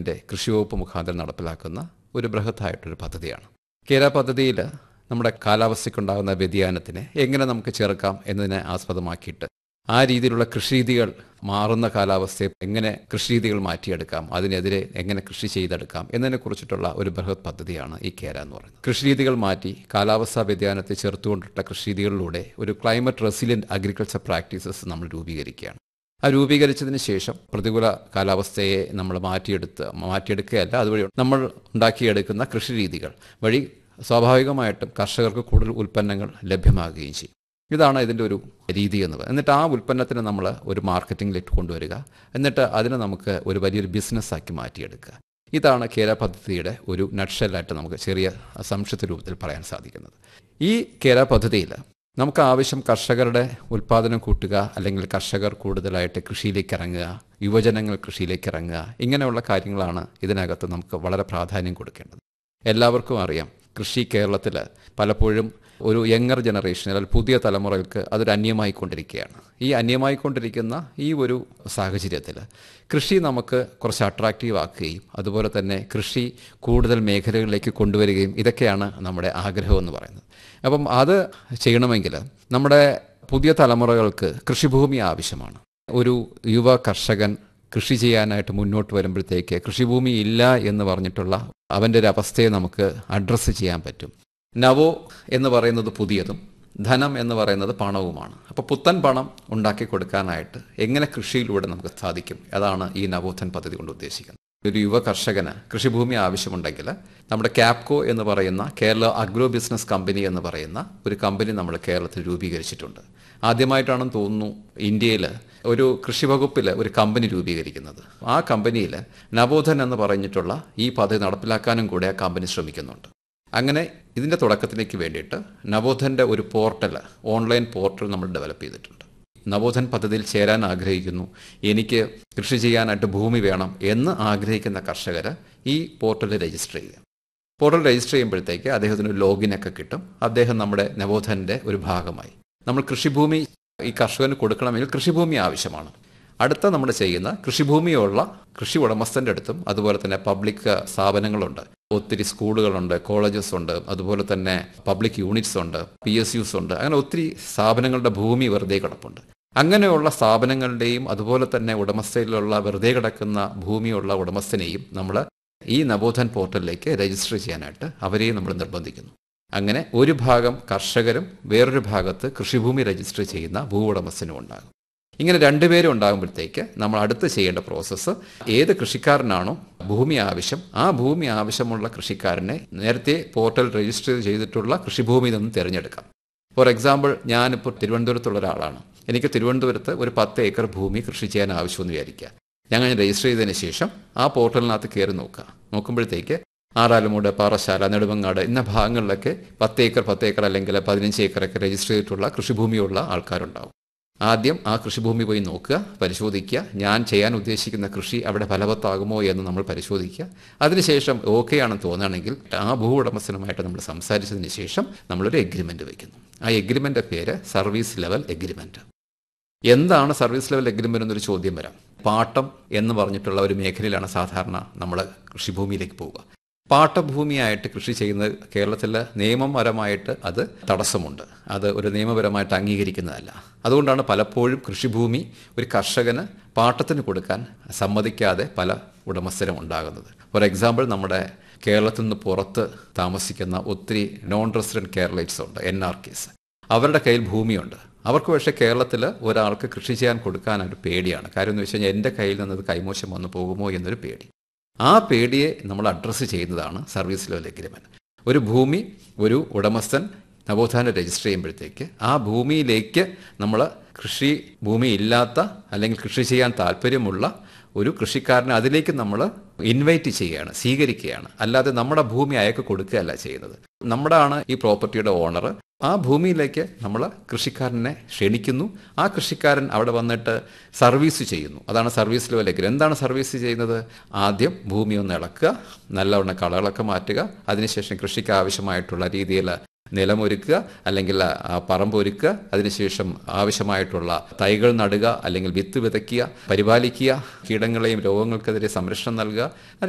ഗവൺമെൻറ്റിൻ്റെ കൃഷി വകുപ്പ് മുഖാന്തരം നടപ്പിലാക്കുന്ന ഒരു ബൃഹത്തായിട്ടൊരു പദ്ധതിയാണ് കേര പദ്ധതിയിൽ നമ്മുടെ കാലാവസ്ഥയ്ക്കുണ്ടാകുന്ന വ്യതിയാനത്തിനെ എങ്ങനെ നമുക്ക് ചെറുക്കാം എന്നതിനെ ആസ്പദമാക്കിയിട്ട് ആ രീതിയിലുള്ള കൃഷിരീതികൾ മാറുന്ന കാലാവസ്ഥയെ എങ്ങനെ കൃഷിരീതികൾ മാറ്റിയെടുക്കാം അതിനെതിരെ എങ്ങനെ കൃഷി ചെയ്തെടുക്കാം എന്നതിനെ കുറിച്ചിട്ടുള്ള ഒരു ബൃഹത് പദ്ധതിയാണ് ഈ കേര എന്ന് പറയുന്നത് കൃഷിരീതികൾ മാറ്റി കാലാവസ്ഥാ വ്യതിയാനത്തെ ചെറുത്തുകൊണ്ടിട്ടുള്ള കൃഷിരീതികളിലൂടെ ഒരു ക്ലൈമറ്റ് റെസിലിയൻറ്റ് അഗ്രികൾച്ചർ പ്രാക്ടീസസ് നമ്മൾ രൂപീകരിക്കുകയാണ് ആ രൂപീകരിച്ചതിന് ശേഷം പ്രതികൂല കാലാവസ്ഥയെ നമ്മൾ മാറ്റിയെടുത്ത് മാറ്റിയെടുക്കുകയല്ല അതുവഴി നമ്മൾ ഉണ്ടാക്കിയെടുക്കുന്ന കൃഷിരീതികൾ വഴി സ്വാഭാവികമായിട്ടും കർഷകർക്ക് കൂടുതൽ ഉൽപ്പന്നങ്ങൾ ലഭ്യമാകുകയും ചെയ്യും ഇതാണ് ഇതിൻ്റെ ഒരു രീതി എന്ന് പറയുന്നത് എന്നിട്ട് ആ ഉൽപ്പന്നത്തിന് നമ്മൾ ഒരു മാർക്കറ്റിംഗിലേക്ക് കൊണ്ടുവരിക എന്നിട്ട് അതിനെ നമുക്ക് ഒരു വലിയൊരു ബിസിനസ്സാക്കി മാറ്റിയെടുക്കുക ഇതാണ് കേര പദ്ധതിയുടെ ഒരു നട്ഷലായിട്ട് നമുക്ക് ചെറിയ സംക്ഷിപ്ത രൂപത്തിൽ പറയാൻ സാധിക്കുന്നത് ഈ കേര പദ്ധതിയിൽ നമുക്ക് ആവശ്യം കർഷകരുടെ ഉൽപ്പാദനം കൂട്ടുക അല്ലെങ്കിൽ കർഷകർ കൂടുതലായിട്ട് കൃഷിയിലേക്ക് ഇറങ്ങുക യുവജനങ്ങൾ കൃഷിയിലേക്ക് ഇറങ്ങുക ഇങ്ങനെയുള്ള കാര്യങ്ങളാണ് ഇതിനകത്ത് നമുക്ക് വളരെ പ്രാധാന്യം കൊടുക്കേണ്ടത് എല്ലാവർക്കും അറിയാം കൃഷി കേരളത്തിൽ പലപ്പോഴും ഒരു യങ്ങർ ജനറേഷൻ അല്ലെങ്കിൽ പുതിയ തലമുറകൾക്ക് അതൊരു അന്യമായിക്കൊണ്ടിരിക്കുകയാണ് ഈ അന്യമായിക്കൊണ്ടിരിക്കുന്ന ഈ ഒരു സാഹചര്യത്തിൽ കൃഷി നമുക്ക് കുറച്ച് അട്രാക്റ്റീവ് ആക്കുകയും അതുപോലെ തന്നെ കൃഷി കൂടുതൽ മേഖലകളിലേക്ക് കൊണ്ടുവരികയും ഇതൊക്കെയാണ് നമ്മുടെ ആഗ്രഹം എന്ന് പറയുന്നത് അപ്പം അത് ചെയ്യണമെങ്കിൽ നമ്മുടെ പുതിയ തലമുറകൾക്ക് കൃഷിഭൂമി ആവശ്യമാണ് ഒരു യുവ കർഷകൻ കൃഷി ചെയ്യാനായിട്ട് മുന്നോട്ട് വരുമ്പോഴത്തേക്ക് കൃഷിഭൂമി ഇല്ല എന്ന് പറഞ്ഞിട്ടുള്ള അവൻ്റെ ഒരു അവസ്ഥയെ നമുക്ക് അഡ്രസ്സ് ചെയ്യാൻ പറ്റും നവോ എന്ന് പറയുന്നത് പുതിയതും ധനം എന്ന് പറയുന്നത് പണവുമാണ് അപ്പോൾ പുത്തൻ പണം ഉണ്ടാക്കി കൊടുക്കാനായിട്ട് എങ്ങനെ കൃഷിയിലൂടെ നമുക്ക് സാധിക്കും അതാണ് ഈ നവോത്ഥൻ പദ്ധതി കൊണ്ട് ഉദ്ദേശിക്കുന്നത് ഒരു യുവ കർഷകന് കൃഷിഭൂമി ആവശ്യമുണ്ടെങ്കിൽ നമ്മുടെ ക്യാപ്കോ എന്ന് പറയുന്ന കേരള അഗ്രോ ബിസിനസ് കമ്പനി എന്ന് പറയുന്ന ഒരു കമ്പനി നമ്മൾ കേരളത്തിൽ രൂപീകരിച്ചിട്ടുണ്ട് ആദ്യമായിട്ടാണെന്ന് തോന്നുന്നു ഇന്ത്യയിൽ ഒരു കൃഷി വകുപ്പിൽ ഒരു കമ്പനി രൂപീകരിക്കുന്നത് ആ കമ്പനിയിൽ നവോധൻ എന്ന് പറഞ്ഞിട്ടുള്ള ഈ പദ്ധതി നടപ്പിലാക്കാനും കൂടെ ആ കമ്പനി ശ്രമിക്കുന്നുണ്ട് അങ്ങനെ ഇതിൻ്റെ തുടക്കത്തിലേക്ക് വേണ്ടിയിട്ട് നവോധൻ്റെ ഒരു പോർട്ടൽ ഓൺലൈൻ പോർട്ടൽ നമ്മൾ ഡെവലപ്പ് ചെയ്തിട്ടുണ്ട് നവോധൻ പദ്ധതിയിൽ ചേരാൻ ആഗ്രഹിക്കുന്നു എനിക്ക് കൃഷി ചെയ്യാനായിട്ട് ഭൂമി വേണം എന്ന് ആഗ്രഹിക്കുന്ന കർഷകർ ഈ പോർട്ടലിൽ രജിസ്റ്റർ ചെയ്യുക പോർട്ടൽ രജിസ്റ്റർ ചെയ്യുമ്പോഴത്തേക്ക് അദ്ദേഹത്തിന് ഒരു ലോഗിനൊക്കെ കിട്ടും അദ്ദേഹം നമ്മുടെ നവോധൻ്റെ ഒരു ഭാഗമായി നമ്മൾ കൃഷിഭൂമി ഈ കർഷകന് കൊടുക്കണമെങ്കിൽ കൃഷിഭൂമി ആവശ്യമാണ് അടുത്ത നമ്മൾ ചെയ്യുന്ന കൃഷിഭൂമിയുള്ള കൃഷി ഉടമസ്ഥൻ്റെ അടുത്തും അതുപോലെ തന്നെ പബ്ലിക് സ്ഥാപനങ്ങളുണ്ട് ഒത്തിരി സ്കൂളുകളുണ്ട് കോളേജസ് ഉണ്ട് അതുപോലെ തന്നെ പബ്ലിക് യൂണിറ്റ്സ് ഉണ്ട് പി എസ് യുസ് ഉണ്ട് അങ്ങനെ ഒത്തിരി സ്ഥാപനങ്ങളുടെ ഭൂമി വെറുതെ കിടപ്പുണ്ട് അങ്ങനെയുള്ള സ്ഥാപനങ്ങളുടെയും അതുപോലെ തന്നെ ഉടമസ്ഥയിലുള്ള വെറുതെ കിടക്കുന്ന ഭൂമിയുള്ള ഉടമസ്ഥനെയും നമ്മൾ ഈ നവോധൻ പോർട്ടലിലേക്ക് രജിസ്റ്റർ ചെയ്യാനായിട്ട് അവരെയും നമ്മൾ നിർബന്ധിക്കുന്നു അങ്ങനെ ഒരു ഭാഗം കർഷകരും വേറൊരു ഭാഗത്ത് കൃഷിഭൂമി രജിസ്റ്റർ ചെയ്യുന്ന ഭൂ ഉടമസ്ഥനും ഉണ്ടാകും ഇങ്ങനെ രണ്ടുപേരും ഉണ്ടാകുമ്പോഴത്തേക്ക് നമ്മൾ അടുത്ത് ചെയ്യേണ്ട പ്രോസസ്സ് ഏത് കൃഷിക്കാരനാണോ ഭൂമി ആവശ്യം ആ ഭൂമി ആവശ്യമുള്ള കൃഷിക്കാരനെ നേരത്തെ പോർട്ടൽ രജിസ്റ്റർ ചെയ്തിട്ടുള്ള കൃഷിഭൂമിയിൽ നിന്ന് തിരഞ്ഞെടുക്കാം ഫോർ എക്സാമ്പിൾ ഞാനിപ്പോൾ തിരുവനന്തപുരത്തുള്ള ഒരാളാണ് എനിക്ക് തിരുവനന്തപുരത്ത് ഒരു പത്ത് ഏക്കർ ഭൂമി കൃഷി ചെയ്യാൻ ആവശ്യമെന്ന് വിചാരിക്കുക ഞങ്ങൾ രജിസ്റ്റർ ചെയ്തതിന് ശേഷം ആ പോർട്ടലിനകത്ത് കയറി നോക്കുക നോക്കുമ്പോഴത്തേക്ക് ആറാലുമൂട് പാറശാല നെടുമങ്ങാട് ഇന്ന ഭാഗങ്ങളിലൊക്കെ പത്ത് ഏക്കർ പത്ത് ഏക്കർ അല്ലെങ്കിൽ പതിനഞ്ച് ഏക്കറൊക്കെ രജിസ്റ്റർ ചെയ്തിട്ടുള്ള കൃഷിഭൂമിയുള്ള ആൾക്കാരുണ്ടാവും ആദ്യം ആ കൃഷിഭൂമി പോയി നോക്കുക പരിശോധിക്കുക ഞാൻ ചെയ്യാൻ ഉദ്ദേശിക്കുന്ന കൃഷി അവിടെ ഫലവത്താകുമോ എന്ന് നമ്മൾ പരിശോധിക്കുക അതിനുശേഷം ഓക്കെ ആണെന്ന് തോന്നുകയാണെങ്കിൽ ആ ഭൂ ഉടമസ്ഥനുമായിട്ട് നമ്മൾ സംസാരിച്ചതിന് ശേഷം നമ്മളൊരു എഗ്രിമെൻ്റ് വയ്ക്കുന്നു ആ എഗ്രിമെൻ്റ് പേര് സർവീസ് ലെവൽ എഗ്രിമെൻറ്റ് എന്താണ് സർവീസ് ലെവൽ എഗ്രിമെൻ്റ് എന്നൊരു ചോദ്യം വരാം പാട്ടം എന്ന് പറഞ്ഞിട്ടുള്ള ഒരു മേഖലയിലാണ് സാധാരണ നമ്മൾ കൃഷിഭൂമിയിലേക്ക് പോവുക പാട്ടഭൂമിയായിട്ട് കൃഷി ചെയ്യുന്നത് കേരളത്തിൽ നിയമപരമായിട്ട് അത് തടസ്സമുണ്ട് അത് ഒരു നിയമപരമായിട്ട് അംഗീകരിക്കുന്നതല്ല അതുകൊണ്ടാണ് പലപ്പോഴും കൃഷിഭൂമി ഒരു കർഷകന് പാട്ടത്തിന് കൊടുക്കാൻ സമ്മതിക്കാതെ പല ഉടമസ്ഥരും ഉണ്ടാകുന്നത് ഫോർ എക്സാമ്പിൾ നമ്മുടെ കേരളത്തിൽ നിന്ന് പുറത്ത് താമസിക്കുന്ന ഒത്തിരി നോൺ റെസിഡൻറ്റ് കേരളൈറ്റ്സ് ഉണ്ട് എൻ ആർ കേസ് അവരുടെ കയ്യിൽ ഭൂമിയുണ്ട് അവർക്ക് പക്ഷേ കേരളത്തിൽ ഒരാൾക്ക് കൃഷി ചെയ്യാൻ കൊടുക്കാനൊരു പേടിയാണ് കാര്യം എന്ന് വെച്ച് കഴിഞ്ഞാൽ എൻ്റെ കയ്യിൽ നിന്നത് കൈമോശം വന്നു പോകുമോ എന്നൊരു പേടി ആ പേടിയെ നമ്മൾ അഡ്രസ്സ് ചെയ്യുന്നതാണ് സർവീസ് ലെവൽ എഗ്രിമെൻറ്റ് ഒരു ഭൂമി ഒരു ഉടമസ്ഥൻ നവോത്ഥാനം രജിസ്റ്റർ ചെയ്യുമ്പോഴത്തേക്ക് ആ ഭൂമിയിലേക്ക് നമ്മൾ കൃഷി ഭൂമി ഇല്ലാത്ത അല്ലെങ്കിൽ കൃഷി ചെയ്യാൻ താല്പര്യമുള്ള ഒരു കൃഷിക്കാരനെ അതിലേക്ക് നമ്മൾ ഇൻവൈറ്റ് ചെയ്യുകയാണ് സ്വീകരിക്കുകയാണ് അല്ലാതെ നമ്മുടെ ഭൂമി അയാൾക്ക് കൊടുക്കുകയല്ല ചെയ്യുന്നത് നമ്മുടെ ആണ് ഈ പ്രോപ്പർട്ടിയുടെ ഓണർ ആ ഭൂമിയിലേക്ക് നമ്മൾ കൃഷിക്കാരനെ ക്ഷണിക്കുന്നു ആ കൃഷിക്കാരൻ അവിടെ വന്നിട്ട് സർവീസ് ചെയ്യുന്നു അതാണ് സർവീസ് ലെവൽ എഗ്രി എന്താണ് സർവീസ് ചെയ്യുന്നത് ആദ്യം ഭൂമി ഒന്ന് ഇളക്കുക നല്ലവണ്ണം കളകളൊക്കെ മാറ്റുക അതിനുശേഷം കൃഷിക്ക് ആവശ്യമായിട്ടുള്ള രീതിയിൽ നിലമൊരുക്കുക അല്ലെങ്കിൽ പറമ്പ് ഒരുക്കുക അതിനുശേഷം ആവശ്യമായിട്ടുള്ള തൈകൾ നടുക അല്ലെങ്കിൽ വിത്ത് വിതയ്ക്കുക പരിപാലിക്കുക കീടങ്ങളെയും രോഗങ്ങൾക്കെതിരെ സംരക്ഷണം നൽകുക